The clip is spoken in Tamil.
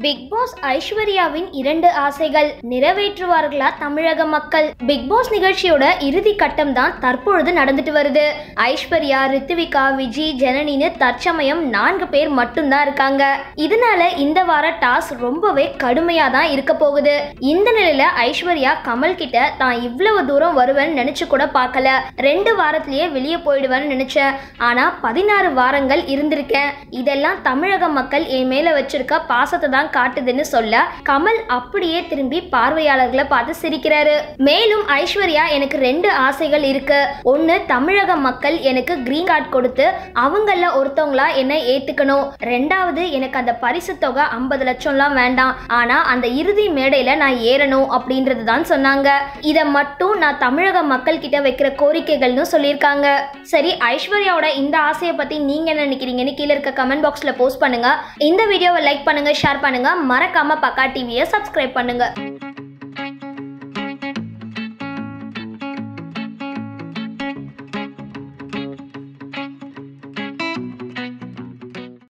பிக் பாஸ் ஐஸ்வர்யாவின் இரண்டு ஆசைகள் நிறைவேற்றுவார்களா தமிழக மக்கள் பிக் பாஸ் நிகழ்ச்சியோட இறுதி கட்டம் தான் தற்பொழுது நடந்துட்டு வருது ஐஸ்வர்யா ரித்விகா விஜி ஜனனின்னு தற்சமயம் நான்கு பேர் மட்டும்தான் இருக்காங்க இதனால இந்த வார டாஸ் ரொம்பவே கடுமையா தான் இருக்க போகுது இந்த நிலையில ஐஸ்வர்யா கமல் கிட்ட தான் இவ்வளவு தூரம் வருவேன்னு நினைச்சு கூட பார்க்கல ரெண்டு வாரத்திலேயே வெளியே போயிடுவேன்னு நினைச்சேன் ஆனா பதினாறு வாரங்கள் இருந்திருக்கேன் இதெல்லாம் தமிழக மக்கள் என் மேல வச்சிருக்க பாசத்தை தான் காட்டுதுன்னு சொல்ல கமல் அப்படியே திரும்பி பார்வையாளர்களை பார்த்து சிரிக்கிறாரு மேலும் ஐஸ்வர்யா எனக்கு ரெண்டு ஆசைகள் இருக்கு ஒன்னு தமிழக மக்கள் எனக்கு கிரீன் கார்டு கொடுத்து அவங்கள ஒருத்தவங்களா என்னை ஏத்துக்கணும் ரெண்டாவது எனக்கு அந்த பரிசு தொகை ஐம்பது லட்சம்லாம் வேண்டாம் ஆனா அந்த இறுதி மேடையில நான் ஏறணும் அப்படின்றது தான் சொன்னாங்க இதை மட்டும் நான் தமிழக மக்கள் கிட்ட வைக்கிற கோரிக்கைகள்னு சொல்லியிருக்காங்க சரி ஐஸ்வர்யாவோட இந்த ஆசையை பத்தி நீங்க என்ன நினைக்கிறீங்கன்னு கீழே இருக்க கமெண்ட் பாக்ஸ்ல போஸ்ட் பண்ணுங்க இந்த வீடியோவை லைக் பண்ணுங்க ஷேர் பண்ணுங்க மறக்காம பக்கா டிவியை சப்ஸ்கிரைப் பண்ணுங்க